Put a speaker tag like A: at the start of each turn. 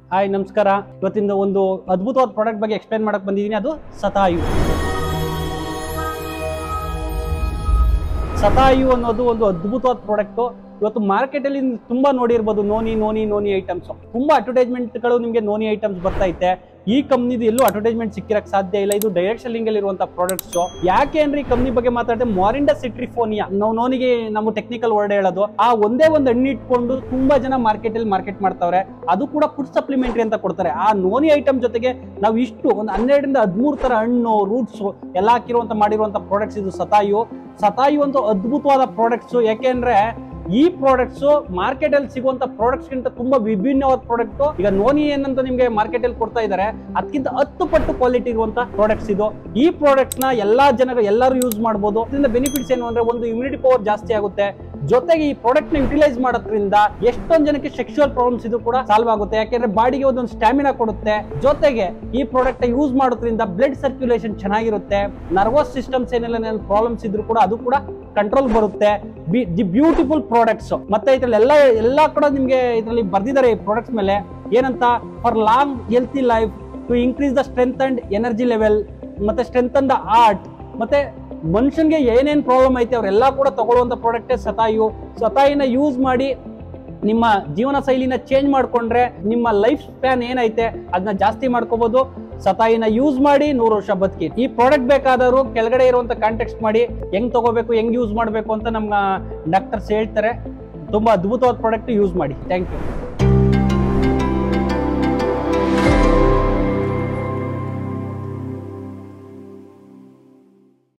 A: hi ನಮಸ್ಕಾರ ಇವತ್ತಿಂದ ಒಂದು ಅದ್ಭುತವಾದ ಪ್ರಾಡಕ್ಟ್ ಬಗ್ಗೆ ಎಕ್ಸ್ಪ್ಲೈನ್ ಮಾಡಕ್ ಬಂದಿದ್ದೀನಿ ಅದು ಸತಾಯು ಸತಾಯು ಅನ್ನೋದು ಒಂದು ಅದ್ಭುತವಾದ ಪ್ರಾಡಕ್ಟ್ ಇವತ್ತು ಮಾರ್ಕೆಟ್ ಅಲ್ಲಿ ತುಂಬಾ ನೋಡಿರ್ಬೋದು ನೋನಿ ನೋನಿ ನೋನಿ ಐಟಮ್ಸ್ ತುಂಬಾ ಅಡ್ವರ್ಟೈಸ್ಮೆಂಟ್ ಗಳು ನಿಮಗೆ ನೋನಿ ಐಟಮ್ಸ್ ಬರ್ತಾ ಐತೆ ಈ ಕಂಪ್ನಿದು ಎಲ್ಲೂ ಅಡ್ವರ್ಟೈಸ್ಮೆಂಟ್ ಸಿಕ್ಕಿರಕ್ ಸಾಧ್ಯ ಇಲ್ಲ ಇದು ಡೈರೆಕ್ಟ್ ಸೆಲ್ಲಿಂಗ್ ಅಲ್ಲಿ ಇರುವಂತ ಪ್ರಾಡಕ್ಟ್ಸ್ ಯಾಕೆ ಅಂದ್ರೆ ಈ ಕಂಪ್ನಿ ಬಗ್ಗೆ ಮಾತಾಡಿದ್ರೆ ಮಾರಿಂಡ ಸಿಟ್ರಿಫೋನಿಯಾ ನಾವು ನೋನಿಗೆ ನಮ್ಮ ಟೆಕ್ನಿಕಲ್ ವರ್ಡ್ ಹೇಳೋದು ಆ ಒಂದೇ ಒಂದು ಹಣ್ಣು ಇಟ್ಕೊಂಡು ತುಂಬಾ ಜನ ಮಾರ್ಕೆಟ್ ಅಲ್ಲಿ ಮಾರ್ಕೆಟ್ ಮಾಡ್ತಾವ್ರೆ ಅದು ಕೂಡ ಫುಡ್ ಸಪ್ಲಿಮೆಂಟರಿ ಅಂತ ಕೊಡ್ತಾರೆ ಆ ನೋನಿ ಐಟಮ್ ಜೊತೆಗೆ ನಾವು ಇಷ್ಟು ಒಂದು ಹನ್ನೆರಡರಿಂದ ಹದಿಮೂರು ತರ ಹಣ್ಣು ರೂಟ್ಸ್ ಎಲ್ಲ ಹಾಕಿರುವಂತ ಮಾಡಿರುವಂತ ಪ್ರಾಡಕ್ಟ್ಸ್ ಇದು ಸತಾಯು ಸತಾಯು ಅಂತ ಅದ್ಭುತವಾದ ಪ್ರಾಡಕ್ಟ್ಸ್ ಯಾಕೆಂದ್ರೆ ಈ ಪ್ರಾಡಕ್ಟ್ಸ್ ಮಾರ್ಕೆಟ್ ಅಲ್ಲಿ ಸಿಗುವಂತ ಪ್ರಾಡಕ್ಟ್ಸ್ ಗಿಂತ ತುಂಬಾ ವಿಭಿನ್ನವಾದ ಪ್ರಾಡಕ್ಟ್ ಈಗ ನೋನಿ ಏನಂತ ನಿಮ್ಗೆ ಮಾರ್ಕೆಟ್ ಅಲ್ಲಿ ಕೊಡ್ತಾ ಇದ್ದಾರೆ ಅದಕ್ಕಿಂತ ಹತ್ತು ಪಟ್ಟು ಕ್ವಾಲಿಟಿ ಇರುವಂತ ಪ್ರಾಡಕ್ಟ್ಸ್ ಇದು ಈ ಪ್ರಾಡಕ್ಟ್ಸ್ ನ ಎಲ್ಲಾ ಜನರು ಎಲ್ಲರೂ ಯೂಸ್ ಮಾಡಬಹುದು ಇದರಿಂದ ಬೆನಿಫಿಟ್ಸ್ ಏನು ಅಂದ್ರೆ ಒಂದು ಇಮ್ಯುನಿಟಿ ಪವರ್ ಜಾಸ್ತಿ ಆಗುತ್ತೆ ಜೊತೆಗೆ ಈ ಪ್ರಾಡಕ್ಟ್ ನ ಯುಟಿಲೈಸ್ ಮಾಡೋದ್ರಿಂದ ಎಷ್ಟೊಂದ್ ಜನಕ್ಕೆ ಸೆಕ್ಷುವಲ್ ಪ್ರಾಬ್ಲಮ್ಸ್ ಇದು ಕೂಡ ಸಾಲ್ವ್ ಆಗುತ್ತೆ ಯಾಕೆಂದ್ರೆ ಬಾಡಿಗೆ ಒಂದೊಂದು ಸ್ಟಾಮಿನಾ ಕೊಡುತ್ತೆ ಜೊತೆಗೆ ಈ ಪ್ರಾಡಕ್ಟ್ ಯೂಸ್ ಮಾಡೋದ್ರಿಂದ ಬ್ಲಡ್ ಸರ್ಕ್ಯುಲೇಷನ್ ಚೆನ್ನಾಗಿರುತ್ತೆ ನರ್ವಸ್ ಸಿಸ್ಟಮ್ಸ್ ಏನೆಲ್ಲ ಪ್ರಾಬ್ಲಮ್ಸ್ ಇದ್ರು ಕೂಡ ಅದು ಕೂಡ ಕಂಟ್ರೋಲ್ ಬರುತ್ತೆ ದಿ ಬ್ಯೂಟಿಫುಲ್ ಪ್ರಾಡಕ್ಟ್ಸ್ ಮತ್ತೆ ಇದ್ರಲ್ಲಿ ಎಲ್ಲ ಎಲ್ಲ ಕೂಡ ನಿಮ್ಗೆ ಇದರಲ್ಲಿ ಬರ್ದಿದ್ದಾರೆ ಈ ಪ್ರಾಡಕ್ಟ್ಸ್ ಮೇಲೆ ಏನಂತ for long healthy life to increase the strength and energy level ಮತ್ತೆ ಸ್ಟ್ರೆಂತ್ ಅಂಡ್ ದ ಆರ್ಟ್ ಮತ್ತೆ ಮನುಷ್ಯನ್ಗೆ ಏನೇನ್ ಪ್ರಾಬ್ಲಮ್ ಐತೆ ಅವರೆಲ್ಲ ಕೂಡ ತಗೊಳ್ಳುವಂತ ಪ್ರಾಡಕ್ಟೇ ಸತಾಯು ಸತಾಯಿನ ಯೂಸ್ ಮಾಡಿ ನಿಮ್ಮ ಜೀವನ ಶೈಲಿನ ಚೇಂಜ್ ಮಾಡ್ಕೊಂಡ್ರೆ ನಿಮ್ಮ ಲೈಫ್ ಸ್ಪ್ಯಾನ್ ಏನೈತೆ ಅದನ್ನ ಜಾಸ್ತಿ ಮಾಡ್ಕೋಬಹುದು ಸತಾಯಿನ ಯೂಸ್ ಮಾಡಿ ನೂರು ವರ್ಷ ಬದುಕಿ ಈ ಪ್ರಾಡಕ್ಟ್ ಬೇಕಾದವರು ಕೆಳಗಡೆ ಇರುವಂತ ಕಾಂಟ್ಯಾಕ್ಟ್ ಮಾಡಿ ಹೆಂಗ್ ತಗೋಬೇಕು ಹೆಂಗ್ ಯೂಸ್ ಮಾಡಬೇಕು ಅಂತ ನಮ್ಮ ಡಾಕ್ಟರ್ಸ್ ಹೇಳ್ತಾರೆ ತುಂಬಾ ಅದ್ಭುತವಾದ ಪ್ರಾಡಕ್ಟ್ ಯೂಸ್ ಮಾಡಿ ಥ್ಯಾಂಕ್ ಯು